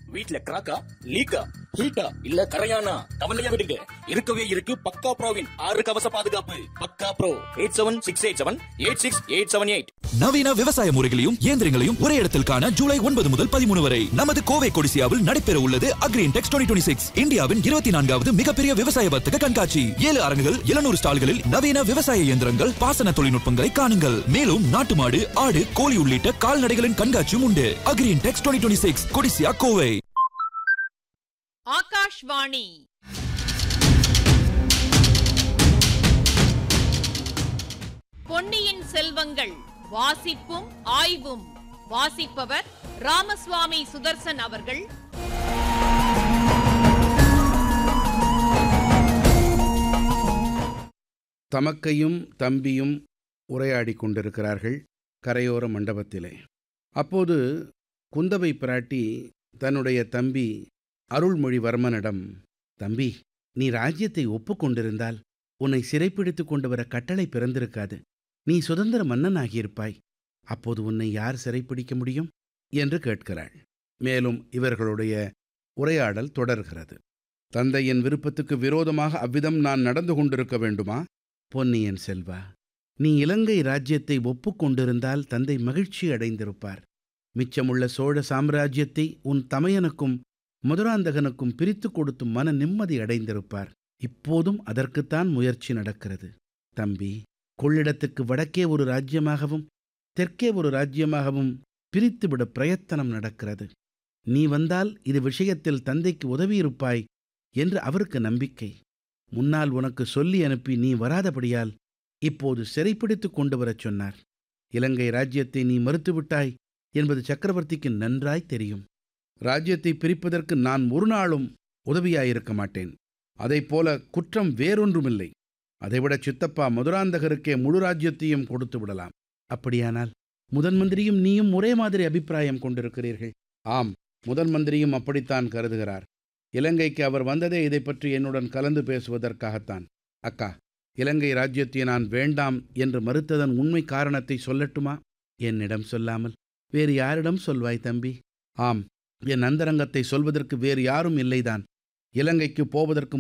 வீட்ல கிராக்கா லீக்கா ஹீட்டா இல்ல கரையானா கவலையா விடுங்க இருக்கவே இருக்கு பக்கா ப்ரோவின் ஆறு கவச பாதுகாப்பு பக்கா bro eight seven six eight seven eight six eight seven eight நவீன விவசாய முறைகளையும் இயந்திரங்களையும் ஒரே இடத்தில் காண ஜூலை ஒன்பது முதல் பதிமூணு வரை நமது கோவை கொடிசியாவில் நடைபெற உள்ளது அக்ரீன் டெக்ஸ் டுவெண்ட்டி சிக்ஸ் இந்தியாவின் இருபத்தி நான்காவது மிகப்பெரிய விவசாய வர்த்தக கண்காட்சி ஏழு அரங்குகள் எழுநூறு ஸ்டால்களில் நவீன விவசாய இயந்திரங்கள் பாசன தொழில்நுட்பங்களை காணுங்கள் மேலும் நாட்டு மாடு ஆடு கோழி உள்ளிட்ட கால்நடைகளின் கண்காட்சியும் உண்டு அக்ரீன் டெக்ஸ் டுவெண்ட்டி சிக்ஸ் கொடிசியா கோவை ஆகாஷ்வாணி பொன்னியின் செல்வங்கள் வாசிப்பும் ஆய்வும் வாசிப்பவர் ராமசுவாமி சுதர்சன் அவர்கள் தமக்கையும் தம்பியும் உரையாடி கொண்டிருக்கிறார்கள் கரையோர மண்டபத்திலே அப்போது குந்தவை பிராட்டி தன்னுடைய தம்பி அருள்மொழிவர்மனிடம் தம்பி நீ ராஜ்யத்தை ஒப்புக்கொண்டிருந்தால் உன்னை சிறைப்பிடித்துக் கொண்டு வர கட்டளை பிறந்திருக்காது நீ சுதந்திர மன்னனாகியிருப்பாய் அப்போது உன்னை யார் சிறைப்பிடிக்க முடியும் என்று கேட்கிறாள் மேலும் இவர்களுடைய உரையாடல் தொடர்கிறது தந்தையின் விருப்பத்துக்கு விரோதமாக அவ்விதம் நான் நடந்து கொண்டிருக்க வேண்டுமா பொன்னியின் செல்வா நீ இலங்கை ராஜ்யத்தை ஒப்புக்கொண்டிருந்தால் தந்தை மகிழ்ச்சி அடைந்திருப்பார் மிச்சமுள்ள சோழ சாம்ராஜ்யத்தை உன் தமையனுக்கும் மதுராந்தகனுக்கும் பிரித்து கொடுத்து மன நிம்மதி அடைந்திருப்பார் இப்போதும் அதற்குத்தான் முயற்சி நடக்கிறது தம்பி கொள்ளிடத்துக்கு வடக்கே ஒரு ராஜ்யமாகவும் தெற்கே ஒரு ராஜ்யமாகவும் பிரித்துவிட பிரயத்தனம் நடக்கிறது நீ வந்தால் இது விஷயத்தில் தந்தைக்கு உதவியிருப்பாய் என்று அவருக்கு நம்பிக்கை முன்னால் உனக்கு சொல்லி அனுப்பி நீ வராதபடியால் இப்போது சிறைப்பிடித்துக் கொண்டு வரச் சொன்னார் இலங்கை ராஜ்யத்தை நீ மறுத்துவிட்டாய் என்பது சக்கரவர்த்திக்கு நன்றாய் தெரியும் ராஜ்யத்தை பிரிப்பதற்கு நான் ஒரு நாளும் உதவியாயிருக்க மாட்டேன் அதைப்போல குற்றம் வேறொன்றுமில்லை அதைவிட சித்தப்பா மதுராந்தகருக்கே முழு ராஜ்யத்தையும் கொடுத்து விடலாம் அப்படியானால் முதன் மந்திரியும் நீயும் ஒரே மாதிரி அபிப்பிராயம் கொண்டிருக்கிறீர்கள் ஆம் முதன் மந்திரியும் அப்படித்தான் கருதுகிறார் இலங்கைக்கு அவர் வந்ததே இதை பற்றி என்னுடன் கலந்து பேசுவதற்காகத்தான் அக்கா இலங்கை ராஜ்யத்தை நான் வேண்டாம் என்று மறுத்ததன் உண்மை காரணத்தை சொல்லட்டுமா என்னிடம் சொல்லாமல் வேறு யாரிடம் சொல்வாய் தம்பி ஆம் என் அந்தரங்கத்தை சொல்வதற்கு வேறு யாரும் இல்லைதான் இலங்கைக்கு போவதற்கு